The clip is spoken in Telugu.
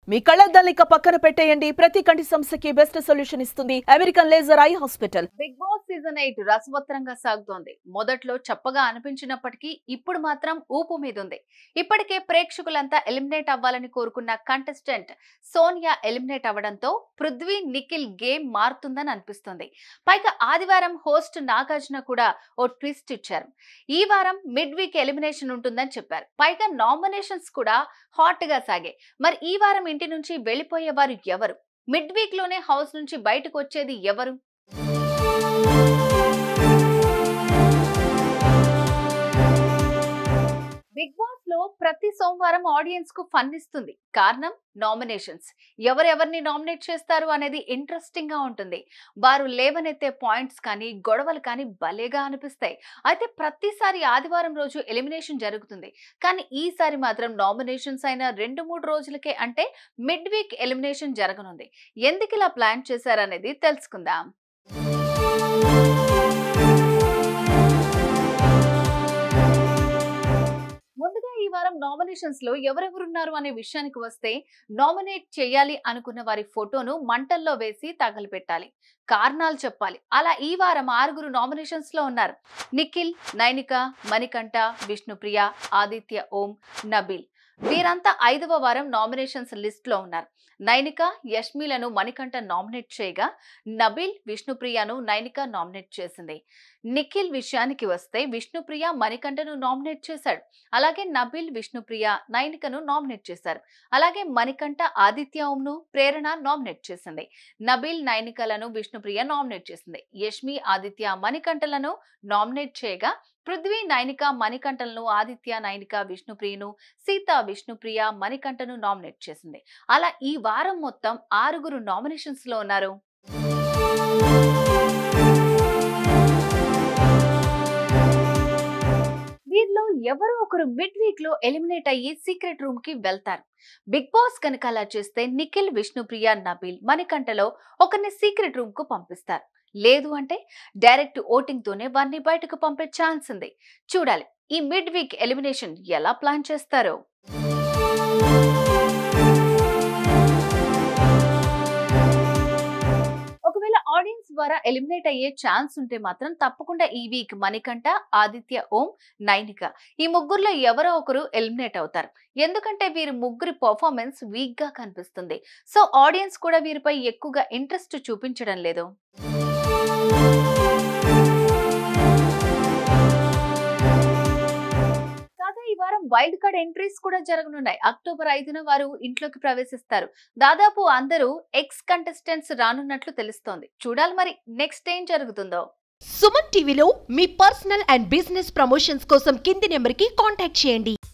మీ కళ్ళద్దాల్ని ఇక పక్కన పెట్టేయండి ప్రతి కంటి సమస్యకి బెస్ట్ సొల్యూషన్ ఇస్తుంది American laser eye hospital big boss season eight రసవత్తరంగా సాగుతోంది మొదట్లో చప్పగా అనిపించినప్పటికీ ఇప్పుడు మాత్రం ఊపు మీద ఉంది ఇప్పటికే ప్రేక్షకులంతా ఎలిమినేట్ అవ్వాలని కోరుకున్న కంటెస్టెంట్ సోనియా ఎలిమినేట్ అవ్వడంతో పృథ్వీ నిఖిల్ గేమ్ మారుతుందని అనిపిస్తుంది పైగా ఆదివారం హోస్ట్ నాగార్జున కూడా ఓ ట్విస్ట్ ఇచ్చారు ఈ వారం మిడ్ వీక్ ఎలిమినేషన్ ఉంటుందని చెప్పారు పైగా నామినేషన్స్ కూడా హాట్ గా సాగాయి మరి ఈ వారం ఇంటి నుంచి వెళ్ళిపోయే వారు ఎవరు మిడ్ వీక్ లోనే హౌస్ నుంచి బయటకు వచ్చేది ఎవరు బిగ్ బాస్ లో ప్రతి సోమవారం ఆడియన్స్ కు ఫన్ ఇస్తుంది కారణం నామినేషన్స్ ఎవరెవరిని నామినేట్ చేస్తారు అనేది ఇంట్రెస్టింగ్ గా ఉంటుంది వారు లేవనెత్తే పాయింట్స్ కానీ గొడవలు కానీ భలేగా అనిపిస్తాయి అయితే ప్రతిసారి ఆదివారం రోజు ఎలిమినేషన్ జరుగుతుంది కానీ ఈసారి మాత్రం నామినేషన్స్ అయిన రెండు మూడు రోజులకే అంటే మిడ్ వీక్ ఎలిమినేషన్ జరగనుంది ఎందుకు ఇలా ప్లాన్ చేశారనేది తెలుసుకుందాం ముందుగా ఈ వారం నామినేషన్స్ లో ఎవరెవరున్నారు అనే విషయానికి వస్తే నామినేట్ చేయాలి అనుకున్న వారి ఫోటోను మంటల్లో వేసి తగలపెట్టాలి కారణాలు చెప్పాలి అలా ఈ వారం ఆరుగురు నామినేషన్స్ లో ఉన్నారు నిఖిల్ నైనిక మణికంఠ విష్ణుప్రియ ఆదిత్య ఓం నబీల్ వీరంతా ఐదవ వారం నామినేషన్స్ లిస్ట్ లో ఉన్నారు నైనిక యష్మిలను మణికంఠ నామినేట్ చేయగా నబీల్ విష్ణుప్రియను నైనిక నామినేట్ చేసింది నిఖిల్ విషయానికి వస్తే విష్ణుప్రియ మణికంఠను నామినేట్ చేశాడు అలాగే నబీల్ విష్ణుప్రియ నైనికను నామినేట్ చేశారు అలాగే మణికంఠ ఆదిత్య ఓంను ప్రేరణ నామినేట్ చేసింది నబీల్ నైనికలను విష్ణుప్రియ నామినేట్ చేసింది యష్మి ఆదిత్య మణికంఠలను నామినేట్ చేయగా పృథ్వీ నైనిక మణికంఠలను ఆదిత్య నైనిక విష్ణుప్రియను సీత విష్ణుప్రియ మణికంఠను నామినేట్ చేసింది అలా ఈ వారం మొత్తం ఆరుగురు నామినేషన్స్ లో ఉన్నారు వీరిలో ఎవరో ఒకరు మిడ్ వీక్ లో ఎలిమినేట్ అయ్యి సీక్రెట్ రూమ్ కి వెళ్తారు బిగ్ బాస్ కనుక అలా చేస్తే నిఖిల్ విష్ణుప్రియ నబీల్ మణికంఠలో ఒకరిని సీక్రెట్ రూమ్ కు పంపిస్తారు లేదు అంటే డైరెక్ట్ ఓటింగ్ తోనే వారిని బయటకు పంపే ఛాన్స్ ఉంది చూడాలి ఈ మిడ్ వీక్ ఎలిమినేషన్ ఎలా ప్లాన్ చేస్తారో ఒకవేళ ఆడియన్స్ ద్వారా ఎలిమినేట్ అయ్యే ఛాన్స్ ఉంటే మాత్రం తప్పకుండా ఈ వీక్ మణికంఠ ఆదిత్య ఓం నైనిక ఈ ముగ్గురులో ఎవరో ఒకరు ఎలిమినేట్ అవుతారు ఎందుకంటే వీరి ముగ్గురి పర్ఫార్మెన్స్ వీక్ గా కనిపిస్తుంది సో ఆడియన్స్ కూడా వీరిపై ఎక్కువగా ఇంట్రెస్ట్ చూపించడం లేదు కాగా ఈ వారం వైల్డ్ కార్డ్ ఎంట్రీస్ కూడా జరగనున్నాయి అక్టోబర్ ఐదున వారు ఇంట్లోకి ప్రవేశిస్తారు దాదాపు అందరూ ఎక్స్ కంటెస్టెంట్స్ రానున్నట్లు తెలుస్తోంది చూడాలి మరి నెక్స్ట్ ఏం జరుగుతుందో సుమన్ టీవీలో మీ పర్సనల్ అండ్ బిజినెస్ ప్రమోషన్స్ కోసం కింది నెంబర్కి కాంటాక్ట్ చేయండి